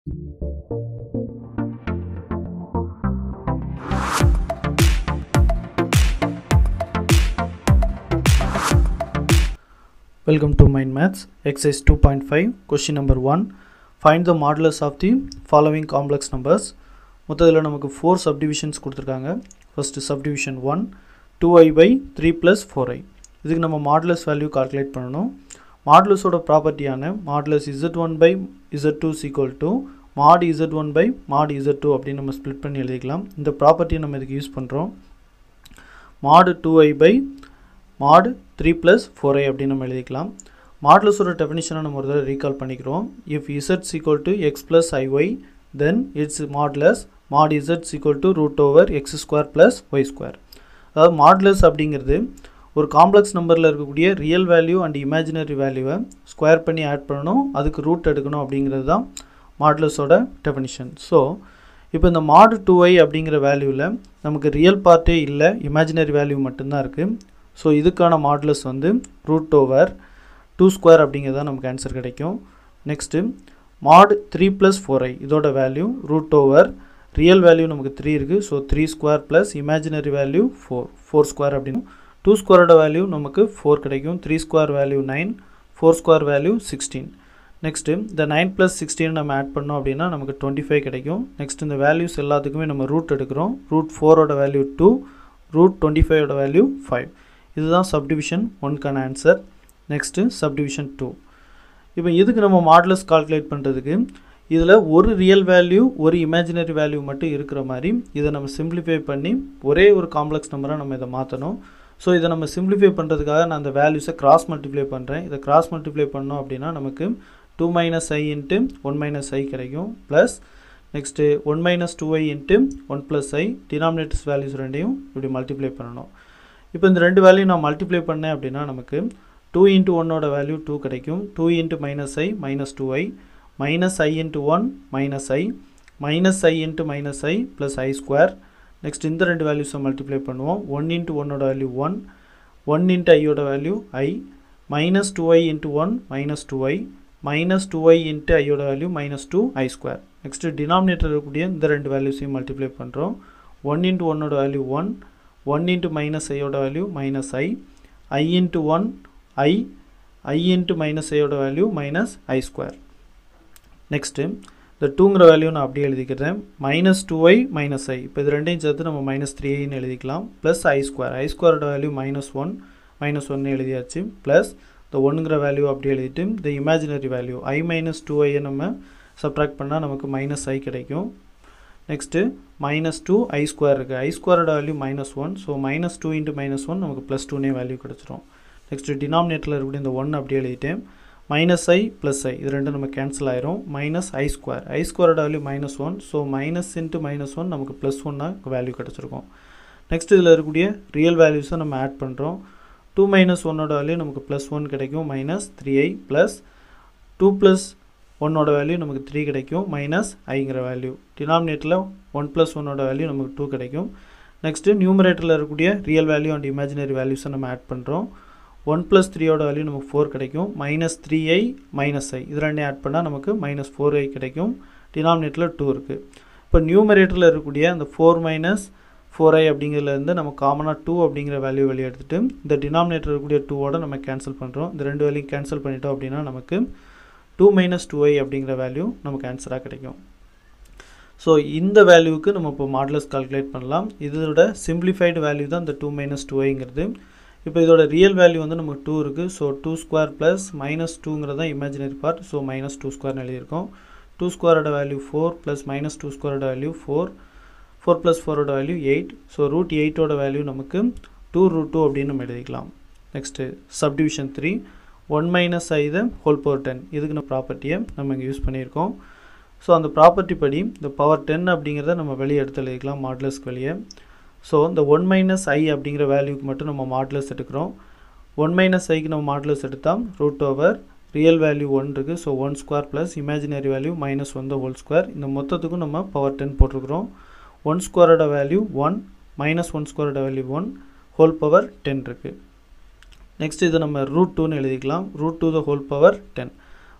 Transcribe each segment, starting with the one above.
Welcome to Mind Maths, exercise 2.5, question number 1. Find the modulus of the following complex numbers. மொத்தத்தில் நமக்கு four subdivisions கொடுத்துருக்காங்க first subdivision one two I by three plus four I இதுக்கு நம்ம modulus value calculate பண்ணணும் மாடுலஸோட ப்ராப்பர்ட்டியான modulus Z one by Z two is equal to mod Z one by mod Z two அப்படின்னு நம்ம ஸ்ப்ளிட் பண்ணி எழுதிக்கலாம் இந்த ப்ராப்பர்ட்டியை நம்ம இதுக்கு யூஸ் பண்ணுறோம் mod two I by mod three plus four I அப்படின்னு நம்ம எழுதிக்கலாம் மாடுலஸோட டெஃபினிஷனை நம்ம ஒரு தடவை ரீகால் பண்ணிக்கிறோம் if இசட்ஸ் equal to X plus ஐஒய் then it's modulus Mat இசட்ஸ் equal to root over X square plus Y square அதாவது மாடுலஸ் அப்படிங்கிறது ஒரு காம்ப்ளெக்ஸ் நம்பரில் இருக்கக்கூடிய ரியல் வேல்யூ அண்ட் இமேஜினரி வேல்யூவை ஸ்கொயர் பண்ணி ஆட் பண்ணணும் அதுக்கு ரூட் எடுக்கணும் அப்படிங்கிறது தான் மாடுலஸோட டெஃபினிஷன் ஸோ இப்போ இந்த மாடு டூ ஐ அப்படிங்கிற வேல்யூவில் நமக்கு ரியல் பார்ட்டே இல்லை இமேஜினரி வேல்யூ மட்டும்தான் இருக்குது ஸோ இதுக்கான மாடுலஸ் வந்து ரூட் ஓவர் டூ ஸ்கொயர் அப்படிங்கிறது நமக்கு ஆன்சர் கிடைக்கும் next mod three plus four i இதோட value root over real value நமக்கு த்ரீ இருக்குது so three square plus imaginary value four four square அப்படின்னு டூ ஸ்கொயரோட வேல்யூ நமக்கு ஃபோர் கிடைக்கும் three square value nine four square value sixteen next இந்த nine plus sixteen நம்ம add பண்ணோம் அப்படின்னா நமக்கு டுவெண்ட்டி ஃபைவ் கிடைக்கும் நெக்ஸ்ட் இந்த வேல்யூஸ் எல்லாத்துக்குமே நம்ம ரூட் எடுக்கிறோம் ரூட் ஃபோரோட வேல்யூ டூ ரூட் டுவெண்ட்டி ஃபைவோட வேல்யூ ஃபைவ் இதுதான் சப்டிவிஷன் ஒன்க்கான ஆன்சர் நெக்ஸ்ட்டு சப்டிவிஷன் டூ இப்போ இதுக்கு நம்ம மாடலஸ் கால்குலேட் பண்ணுறதுக்கு இதில் ஒரு ரியல் வேல்யூ ஒரு இமேஜினரி வேல்யூ மட்டும் இருக்கிற மாதிரி இதை நம்ம சிம்பிளிஃபை பண்ணி ஒரே ஒரு காம்ப்ளெக்ஸ் நம்பராக நம்ம இதை மாற்றணும் ஸோ இதை நம்ம சிம்பிளிஃபை பண்ணுறதுக்காக நான் அந்த வேல்யூஸை கிராஸ் மல்டிப்ளை பண்ணுறேன் இதை கிராஸ் மல்டிப்ளை பண்ணோம் அப்படின்னா நமக்கு two minus i into one minus i கிடைக்கும் plus next one minus two i into one plus i denominators values ரெண்டையும் இப்படி மல்டிப்ளை பண்ணணும் இப்போ இந்த ரெண்டு வேல்யூ நான் மல்டிப்ளை பண்ணேன் அப்படின்னா நமக்கு டூ இன்ட்டு ஒன்னோட வேல்யூ டூ கிடைக்கும் two into minus i minus two i minus i into one minus i minus i into minus i plus i square next இந்த ரெண்டு வேல்யூஸை மல்டிப்ளை பண்ணுவோம் ஒன் இன்ட்டு ஒன்னோட வேல்யூ ஒன் ஒன் இன்ட்டு ஐயோட value i minus two i into one minus two i minus two i into ஐயோட value minus two i square next denominator இருக்கக்கூடிய இந்த ரெண்டு வேல்யூஸையும் மல்டிப்ளை பண்ணுறோம் ஒன் இன்ட்டு ஒன்னோட value one one into minus ஐயோட value minus i i into one i i into minus ஐயோட value minus i square next இந்த டூங்கிற வேல்யூ நான் அப்படியே எழுதிக்கிறேன் minus two i minus i இப்போ இது ரெண்டையும் சேர்த்து நம்ம மைனஸ் த்ரீ ஐன்னு எழுதிக்கலாம் ப்ளஸ் ஐ ஸ்கொயர் ஐ ஸ்கொயரோட வேல்யூ மைனஸ் ஒன் மைனஸ் ஒன்று எழுதியாச்சு ப்ளஸ் இந்த ஒன்றுங்கிற வேல்யூ அப்படி எழுதிட்டு இந்த imaginary value i minus two ஐயை நம்ம சப்ட்ராக்ட் பண்ணால் நமக்கு மைனஸ் ஐ கிடைக்கும் next minus two i square இருக்குது ஐ ஸ்கொயரோட value minus one so minus two into minus one நமக்கு ப்ளஸ் டூனே வேல்யூ கிடச்சிரும் நெக்ஸ்ட்டு டினாமினேட்டரில் இருக்கக்கூடிய இந்த ஒன் அப்படி எழுதிட்டேன் மைனஸ் ஐ ப்ளஸ் ஐ இது ரெண்டும் நம்ம கேன்சல் ஆயிரும் மைனஸ் ஐ ஸ்கொயர் ஐ ஸ்கொயரோட value minus one so minus into minus one நமக்கு ப்ளஸ் ஒன்னாக வேல்யூ கிடச்சிருக்கும் நெக்ஸ்ட் இதில் இருக்கக்கூடிய ரியல் வேல்யூஸை நம்ம ஆட் பண்ணுறோம் டூ மைனஸ் ஒன்னோட வேல்யூ நமக்கு ப்ளஸ் ஒன் கிடைக்கும் minus three i plus two plus ஒன்னோட வேல்யூ நமக்கு த்ரீ கிடைக்கும் மைனஸ் ஐங்கிற வேல்யூ டினாமினேட்டரில் ஒன் ப்ளஸ் ஒன்னோட வேல்யூ நமக்கு டூ கிடைக்கும் நெக்ஸ்ட்டு நியூமரேட்டரில் இருக்கக்கூடிய ரியல் வேல்யூ அண்ட் இமேஜினரி வேல்யூஸை நம்ம ஆட் பண்ணுறோம் ஒன் ப்ளஸ் த்ரீயோட வேல்யூ நமக்கு ஃபோர் கிடைக்கும் minus three i minus i இது ரெண்டையும் ஆட் பண்ணால் நமக்கு மைனஸ் ஃபோர் ஐ கிடைக்கும் டினாமினேட்டரில் டூ இருக்குது இப்போ நியூமரேட்டரில் இருக்கக்கூடிய அந்த ஃபோர் மைனஸ் ஃபோர் ஐ அப்படிங்கிறதுலேருந்து நம்ம காமனாக டூ அப்படிங்கிற வேல்யூ வெளியே எடுத்துகிட்டு இந்த டினாமினேட்டர் இருக்கக்கூடிய டூவோட நம்ம கேன்சல் பண்ணுறோம் இந்த ரெண்டு வேல்யூ கேன்சல் பண்ணிட்டோம் அப்படின்னா நமக்கு டூ மைனஸ் டூ ஐ அப்படிங்கிற வேல்யூ நமக்கு ஆன்சராக கிடைக்கும் ஸோ இந்த வேல்யூவுக்கு நம்ம இப்போ மாடலஸ் கால்குலேட் பண்ணலாம் இதோட சிம்பிளிஃபைடு வேல்யூ தான் இந்த டூ மைனஸ் டூ ஐங்கிறது இப்போ இதோட ரியல் வேல்யூ வந்து நமக்கு டூ இருக்குது so two square plus minus டூங்கிறது தான் imaginary part so minus two ஸ்கொயர்னு எழுதியிருக்கோம் டூ ஸ்கொயரோட value four plus minus two ஸ்கொயரோட வேல்யூ ஃபோர் ஃபோர் ப்ளஸ் ஃபோரோட வேல்யூ எயிட் ஸோ ரூட் எயிட்டோட வேல்யூ நமக்கு டூ ரூட் டூ அப்படின்னு நம்ம எழுதிக்கலாம் next subdivision three one minus i the whole power ten இதுக்கு நம்ம ப்ராப்பர்ட்டியை நம்ம இங்கே யூஸ் பண்ணியிருக்கோம் ஸோ அந்த ப்ராப்பர்ட்டி படி இந்த பவர் டென் அப்படிங்கிறத நம்ம வெளியே எடுத்து எழுதிக்கலாம் மாடலஸ்க்கு வெளியே ஸோ இந்த ஒன் மைனஸ் ஐ அப்படிங்கிற வேல்யூக்கு மட்டும் நம்ம மாடலஸ் எடுக்கிறோம் ஒன் மைனஸ் ஐக்கு நம்ம மாடலஸ் எடுத்தால் root over real value one இருக்குது so one square plus imaginary value minus one the whole square இந்த மொத்தத்துக்கும் நம்ம பவர் டென் போட்டிருக்கிறோம் ஒன் ஸ்கொயரோட வேல்யூ ஒன் மைனஸ் ஒன் ஸ்கொயரோட value one whole power ten இருக்குது நெக்ஸ்ட் இதை நம்ம ரூட் டூன்னு எழுதிக்கலாம் root two the whole power ten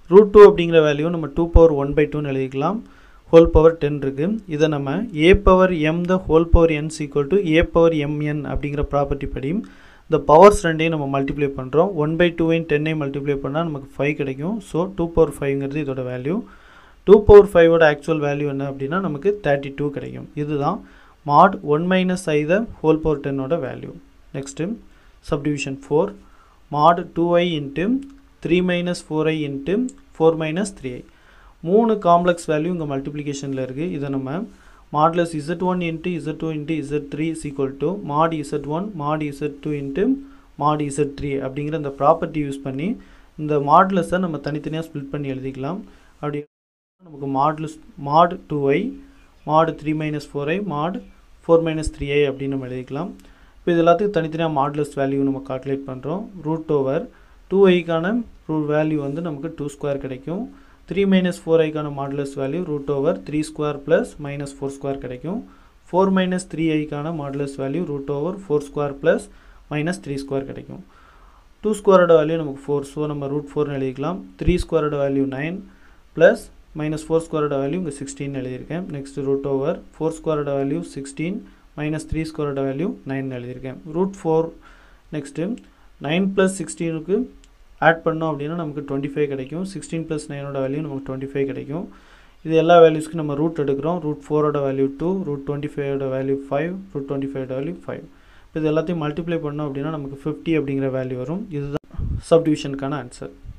root two அப்படிங்கிற வேல்யூ நம்ம டூ பவர் ஒன் பை டூன்னு எழுதிக்கலாம் ஹோல் பவர் டென் இருக்குது இதை நம்ம a power m the whole power n equal to a power m n அப்படிங்கிற ப்ராப்பர்ட்டி படி இந்த பவர்ஸ் ரெண்டையும் நம்ம மல்டிப்ளை பண்ணுறோம் ஒன் பை டூவையும் டென்னையும் மல்டிப்ளை பண்ணால் நமக்கு ஃபைவ் கிடைக்கும் ஸோ டூ பவர் ஃபைவ்ங்கிறது இதோட வேல்யூ டூ பவர் ஃபைவோட ஆக்சுவல் வேல்யூ என்ன அப்படின்னா நமக்கு தேர்ட்டி டூ கிடைக்கும் இதுதான் mod one minus i the whole power டென்னோட value next subdivision four mod two i into three minus four i into four minus three i மூணு காம்ப்ளெக்ஸ் வேல்யூ இங்கே மல்டிப்ளிகேஷனில் இருக்குது இதை நம்ம modulus z one into z two into z three is equal to mod Z one mod Z two into mod z three அப்படிங்கிற இந்த property use பண்ணி இந்த மாட்லஸை நம்ம தனித்தனியாக ஸ்ப்ளிட் பண்ணி எழுதிக்கலாம் அப்படி நமக்கு modulus Mat two i mod three minus four i mod four minus three i அப்படின்னு நம்ம எழுதிக்கலாம் இப்போ இது எல்லாத்துக்கும் தனித்தனியாக மாட்லஸ் வேல்யூ நம்ம கால்குலேட் பண்ணுறோம் ரூட் ஓவர் டூ ஐக்கான ரூட் வேல்யூ வந்து நமக்கு டூ ஸ்கொயர் கிடைக்கும் த்ரீ மைனஸ் ஃபோர் ஐக்கான modulus value root over three square plus minus four square கிடைக்கும் ஃபோர் மைனஸ் த்ரீ ஐக்கான modulus value root over four square plus minus three square கிடைக்கும் two ஸ்கொயரோட value நமக்கு four so நம்ம root ஃபோர்னு எழுதிக்கலாம் three ஸ்கொயரோட value nine plus minus four ஸ்கொயரோட வேல்யூ இங்கே சிக்ஸ்டீன் எழுதியிருக்கேன் நெக்ஸ்ட் ரூட் ஓவர் ஃபோர் ஸ்கொயரோட வேல்யூ சிக்ஸ்டீன் மைனஸ் த்ரீ ஸ்கொயரோட வேல்யூ நைன் எழுதியிருக்கேன் root four next nine plus சிக்ஸ்டீனுக்கு ஆட் பண்ணோம் அப்படின்னா நமக்கு டுவெண்ட்டி ஃபைவ் கிடைக்கும் சிக்ஸ்டீன் ப்ளஸ் நைனோட வேல்யூ நமக்கு டுவெண்ட்டி ஃபைவ் கிடைக்கும் இது எல்லா வேல்யூஸ்க்கும் நம்ம ரூட் எடுக்கிறோம் ரூட் ஃபோரோட வேல்யூ டூ ரூட் டுவெண்ட்டி ஃபைவோட வேல்யூ ஃபைவ் ரூட் டுவெண்ட்டி ஃபைவோட வேல்யூ ஃபைவ் இப்போ இது எல்லாத்தையும் மல்டிப்ளை பண்ணோம் அப்படின்னா நமக்கு ஃபிஃப்டி அப்படிங்கிற வேல்யூ வரும் இதுதான் சப்டிவிஷனுக்கான ஆன்சர்